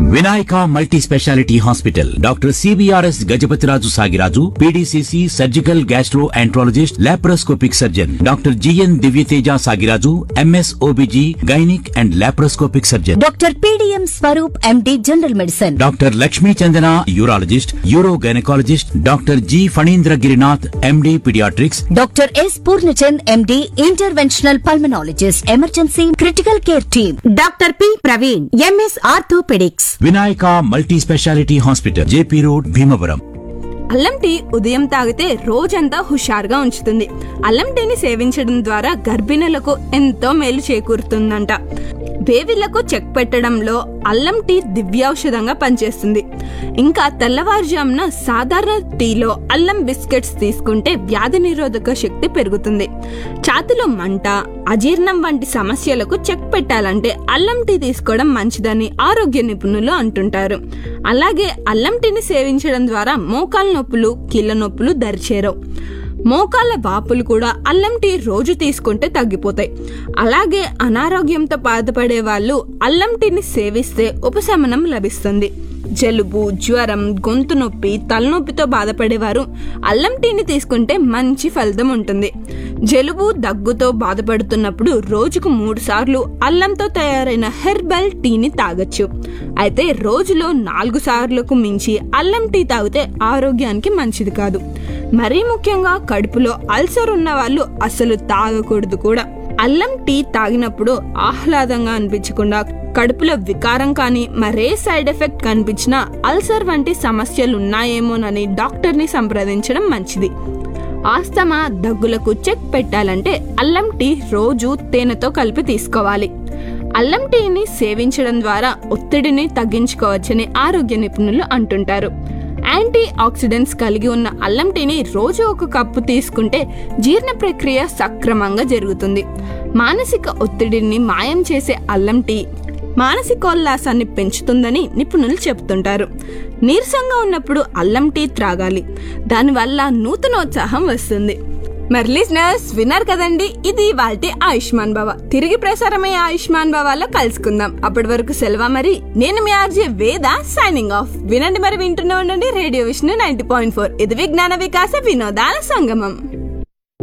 Vinayaka multi speciality hospital doctor CBRS Gajapathiraju Sagiraju PDCC surgical gastroenterologist laparoscopic surgeon doctor GN Divyateja Sagiraju MS OBG gynaec and laparoscopic surgeon doctor PDM Swaroop MD general medicine doctor Lakshmi Chandana urologist uro gynaecologist doctor G Phanindra Girinath MD paediatrics doctor S Purnachand MD interventional pulmonologist emergency critical care team doctor P Praveen MS orthopaedics Vinayaka multi speciality hospital JP road Bhimavaram అల్లం tea ఉదయం తాగితే రోజంతా హుషారుగా ఉంచుతుంది అల్లం టీని సేవించడం ద్వారా గర్భిణులకు ఎంతో మేలు చేకూరుతుందంట బేబీలకు చెక్ పెట్టడంలో అల్లం టీ దివ్యౌషధంగా పనిచేస్తుంది ఇంకా తెల్లవారుజామున సాధారణ టీలో అల్లం బిస్కెట్స్ తీసుకుంటే వ్యాధి నిరోధక శక్తి పెరుగుతుంది ఛాతిలో మంట అజీర్ణం వంటి సమస్యలకు చెక్ పెట్టాలంటే అల్లం టీ తీసుకోవడం మంచిదని ఆరోగ్య నిపుణులు అంటుంటారు అలాగే అల్లం టీని సేవించడం ద్వారా మోకాల నొప్పులు కీళ్ళ నొప్పులు దరిచేరవు మోకాళ్ళ వాపులు కూడా అల్లం టీ రోజు తీసుకుంటే తగ్గిపోతాయి అలాగే అనారోగ్యంతో బాధపడే వాళ్ళు అల్లం టీని సేవిస్తే ఉపశమనం లభిస్తుంది జలుబు జ్వరం గొంతు నొప్పి తలనొప్పితో బాధపడేవారు అల్లం టీని తీసుకుంటే మంచి ఫలితం ఉంటుంది జలుబు దగ్గుతో బాధపడుతున్నప్పుడు రోజుకు మూడు సార్లు అల్లంతో తయారైన హెర్బల్ టీని తాగొచ్చు అయితే రోజులో నాలుగు సార్లకు మించి అల్లం టీ తాగితే ఆరోగ్యానికి మంచిది కాదు మరీ ముఖ్యంగా కడుపులో అల్సర్ ఉన్న వాళ్ళు అసలు తాగకూడదు కూడా అల్లం టీ తాగినప్పుడు ఆహ్లాదంగా అనిపించకుండా కడుపులో వికారం కానీ మరే సైడ్ ఎఫెక్ట్ కనిపించినా అల్సర్ వంటి సమస్యలు ఉన్నాయేమోనని డాక్టర్ని సంప్రదించడం మంచిది ఆస్తమా దగ్గులకు చెక్ పెట్టాలంటే అల్లం టీ రోజు తేనెతో కలిపి తీసుకోవాలి అల్లం టీని సేవించడం ద్వారా ఒత్తిడిని తగ్గించుకోవచ్చని ఆరోగ్య నిపుణులు అంటుంటారు యాంటీ ఆక్సిడెంట్స్ కలిగి ఉన్న అల్లం టీని రోజు ఒక కప్పు తీసుకుంటే జీర్ణ ప్రక్రియ సక్రమంగా జరుగుతుంది మానసిక ఒత్తిడిని మాయం చేసే అల్లం టీ మానసికోల్లాసాన్ని పెంచుతుందని నిపుణులు చెబుతుంటారు నీరసంగా ఉన్నప్పుడు అల్లం టీ త్రాగాలి దానివల్ల నూతనోత్సాహం వస్తుంది మరి లిజనర్స్ విన్నారు కదండి ఇది వాళ్ళ ఆయుష్మాన్ బావ తిరిగి ప్రసారమయ్యే ఆయుష్మాన్ బావాలో కలుసుకుందాం అప్పటి వరకు సెలవా మరి నేను మీ ఆర్జే వేద సైనింగ్ ఆఫ్ వినండి మరి వింటూనే ఉండండి radio Vishnu ninety point four ఇది విజ్ఞాన వికాస వినోదాల సంగమం